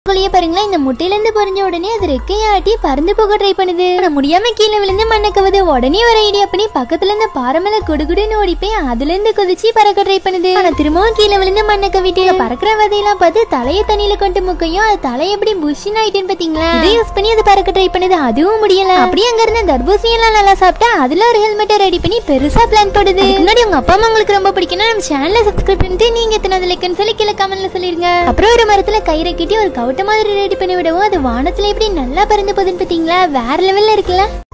குழிய பாருங்களேன் இந்த முட்டையில இருந்து பொறிஞ்ச உடனே அது ரெக்கையாட்டி பறந்து போக ட்ரை பண்ணுது ஆனா முடியாம கீழே விழுந்து மண்ணை கவுது உடனே ஒரு ஐடியா பண்ணி பக்கத்துல இருந்த பாறைமலை குடுகுடுன்னு ஓடி போய் அதுல இருந்து குதிச்சு பறக்க ட்ரை பண்ணுது ஆனா திரும்பவும் கீழே விழுந்து மண்ணை கவிட்டு பறக்கிற வதையெல்லாம் பார்த்து தலைய தண்ணியில கொண்டு முக்கையும் அது தலை எப்படி புஷ்ஷின் ஆயிட்டுன்னு பாத்தீங்களா இதை யூஸ் பண்ணி அது பறக்க ட்ரை பண்ணுது அதுவும் முடியல அப்படியே அங்க இருந்த தர்பூசணி எல்லாம் நல்லா சாப்பிட்டா அதுல ஒரு ஹெல்மெட்டை ரெடி பண்ணி பெருசா பிளான் போடுது அதுக்கு முன்னாடி உங்க அப்பா அம்மா உங்களுக்கு ரொம்ப பிடிக்கும்னா நம்ம சேனலை சப்ஸ்கிரைப் பண்ணிட்டு நீங்க எத்தனை லைக்னு சொல்லி கீழே கமெண்ட்ல சொல்லிருங்க அப்புறம் ஒரு மரத்துல கயிறை கட்டி ஒரு கவுட்ட மாதிரி ரெடி பண்ணி விடவும் அது வானத்துல எப்படி நல்லா பறந்து போகுதுன்னு பாத்தீங்களா வேற லெவல்ல இருக்குல்ல